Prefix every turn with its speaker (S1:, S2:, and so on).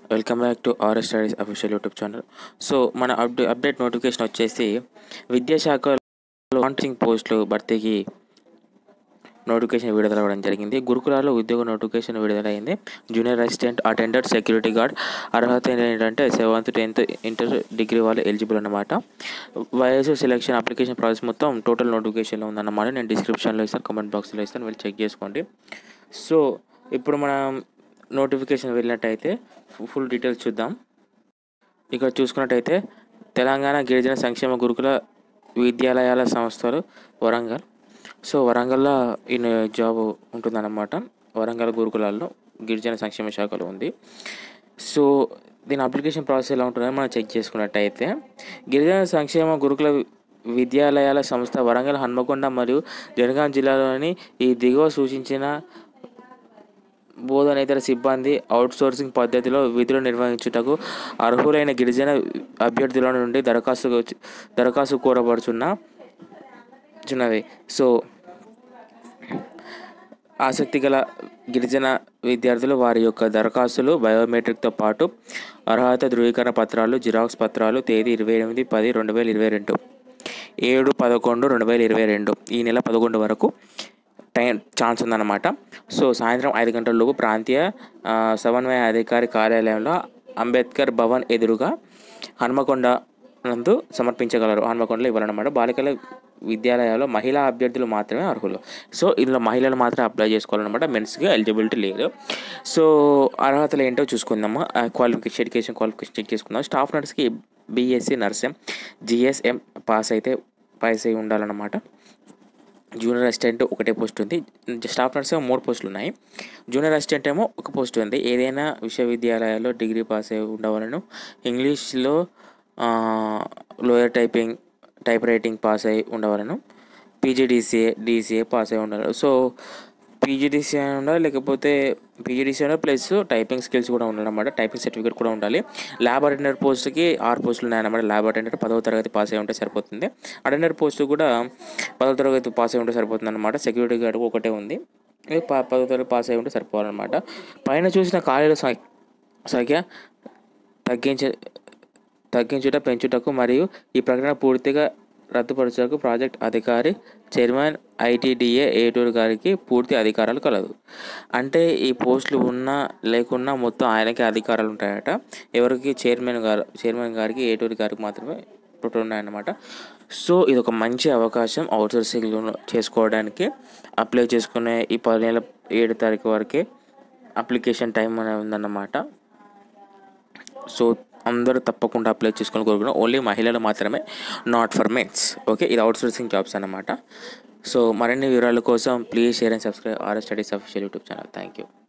S1: welcome back to RS studies official YouTube channel so మన update update notification వచ్చేసి విద్యాశాఖలో కాంట్రింగ్ పోస్టులు భర్తీకి నోటిఫికేషన్ విడుదల అవ్వడం జరిగింది గురుకులాల్లో ఉద్యోగ నోటిఫికేషన్ విడుదలైంది junior assistant attender security guard అర్హత ఏంటంటే సెవెంత్ టెన్త్ ఇంటర్ డిగ్రీ వాళ్ళు ఎలిజిబుల్ అన్నమాట వయసు సెలక్షన్ అప్లికేషన్ ప్రాసెస్ మొత్తం టోటల్ నోటిఫికేషన్లో ఉందన్నమాట నేను డిస్క్రిప్షన్లో ఇస్తాను కామెంట్ బాక్స్లో ఇస్తాను వెళ్ళి చెక్ చేసుకోండి సో ఇప్పుడు మనం నోటిఫికేషన్ వెళ్ళినట్టయితే ఫుల్ డీటెయిల్స్ చూద్దాం ఇక్కడ చూసుకున్నట్టయితే తెలంగాణ గిరిజన సంక్షేమ గురుకుల విద్యాలయాల సంస్థలు వరంగల్ సో వరంగల్లో ఈ జాబ్ ఉంటుందన్నమాట వరంగల్ గురుకులాల్లో గిరిజన సంక్షేమ శాఖలో ఉంది సో దీని అప్లికేషన్ ప్రాసెస్ ఎలా ఉంటుందని మనం చెక్ చేసుకున్నట్టయితే గిరిజన సంక్షేమ గురుకుల విద్యాలయాల సంస్థ వరంగల్ హన్మకొండ మరియు జనగాం జిల్లాలోని ఈ దిగువ సూచించిన బోధనేతర సిబ్బంది అవుట్సోర్సింగ్ పద్ధతిలో విధులు నిర్వహించుటకు అర్హులైన గిరిజన అభ్యర్థుల నుండి దరఖాస్తు దరఖాస్తు కోరబడుచున్న చున్నది సో ఆసక్తి గల గిరిజన విద్యార్థులు వారి యొక్క దరఖాస్తులు బయోమెట్రిక్తో పాటు అర్హత ధృవీకరణ పత్రాలు జిరాక్స్ పత్రాలు తేదీ ఇరవై ఎనిమిది పది రెండు వేల ఇరవై రెండు ఏడు పదకొండు రెండు వేల ఇరవై రెండు ఈ నెల పదకొండు వరకు టైం ఛాన్స్ ఉందన్నమాట సో సాయంత్రం ఐదు గంటల లోపు ప్రాంతీయ ఆ, సమన్వయ అధికారి కార్యాలయంలో అంబేద్కర్ భవన్ ఎదురుగా హన్మకొండ నందు సమర్పించగలరు హన్మకొండలో ఇవ్వాలన్నమాట బాలికల విద్యాలయాల్లో మహిళా అభ్యర్థులు మాత్రమే అర్హులు సో ఇందులో మహిళలు మాత్రమే అప్లై చేసుకోవాలన్నమాట మెన్స్కి ఎలిజిబిలిటీ లేదు సో అర్హతలు ఏంటో చూసుకుందాము క్వాలిఫికేషన్ ఎడ్యుకేషన్ క్వాలిఫికేషన్ చెక్ చేసుకుందాం స్టాఫ్ నర్స్కి బీఎస్సీ నర్సింగ్ జిఎస్ఎం పాస్ అయితే పాస్ అయి ఉండాలన్నమాట జూనియర్ అసిస్టెంట్ ఒకటే పోస్ట్ ఉంది స్టాఫ్ నర్స్ ఏమో మూడు పోస్టులు ఉన్నాయి జూనియర్ అసిస్టెంట్ ఏమో ఒక పోస్ట్ ఉంది ఏదైనా విశ్వవిద్యాలయాల్లో డిగ్రీ పాస్ అయి ఉండవలను ఇంగ్లీష్లో lower typing type writing pass అయి ఉండవలను పీజీడీసీఏ డీసీఏ పాస్ అయి ఉండాలి సో పీజీడీసీఏ ఉండాలి లేకపోతే పీజీడీసీఏ ప్లస్ టైపింగ్ స్కిల్స్ కూడా ఉండాలన్నమాట టైపింగ్ సర్టిఫికేట్ కూడా ఉండాలి ల్యాబ్ అటెండర్ పోస్ట్కి ఆరు పోస్టులు ఉన్నాయన్నమాట ల్యాబ్ అటెండర్ పదవ తరగతి పాస్ అయి ఉంటే సరిపోతుంది అటెండర్ పోస్ట్ కూడా పదవ తరగతి పాస్ అయి ఉంటే సరిపోతుంది అనమాట సెక్యూరిటీ గార్డ్ ఒకటే ఉంది ఇది ప- పదవ తరగతి పాస్ అయి ఉంటే సరిపోవాలన్నమాట పైన చూసిన ఖాళీల సంఖ్య సంఖ్య తగ్గించ తగ్గించుట పెంచుటకు మరియు ఈ ప్రకటన పూర్తిగా రద్దుపరచుటకు ప్రాజెక్ట్ అధికారి చైర్మన్ ఐటీడీఏ ఏటూరు గారికి పూర్తి అధికారాలు కలదు అంటే ఈ పోస్టులు ఉన్నా లేకున్నా మొత్తం ఆయనకే అధికారాలు ఉంటాయట ఎవరికి చైర్మన్ గారు చైర్మన్ గారికి ఏటూరు గారికి మాత్రమే టోటల్ ఉన్నాయన్నమాట సో ఇది ఒక మంచి అవకాశం అవుట్సోర్సింగ్ చేసుకోవడానికి అప్లై చేసుకునే ఈ పది నెల ఏడు తారీఖు వరకే అప్లికేషన్ టైం అనేది ఉందన్నమాట సో అందరూ తప్పకుండా అప్లై చేసుకొని కోరుకున్నాం ఓన్లీ మహిళలు మాత్రమే నాట్ ఫర్ మెన్స్ ఓకే ఇది అవుట్ సోర్సింగ్ జాబ్స్ అన్నమాట సో మరిన్ని వివరాల కోసం please share and subscribe RS studies official YouTube channel thank you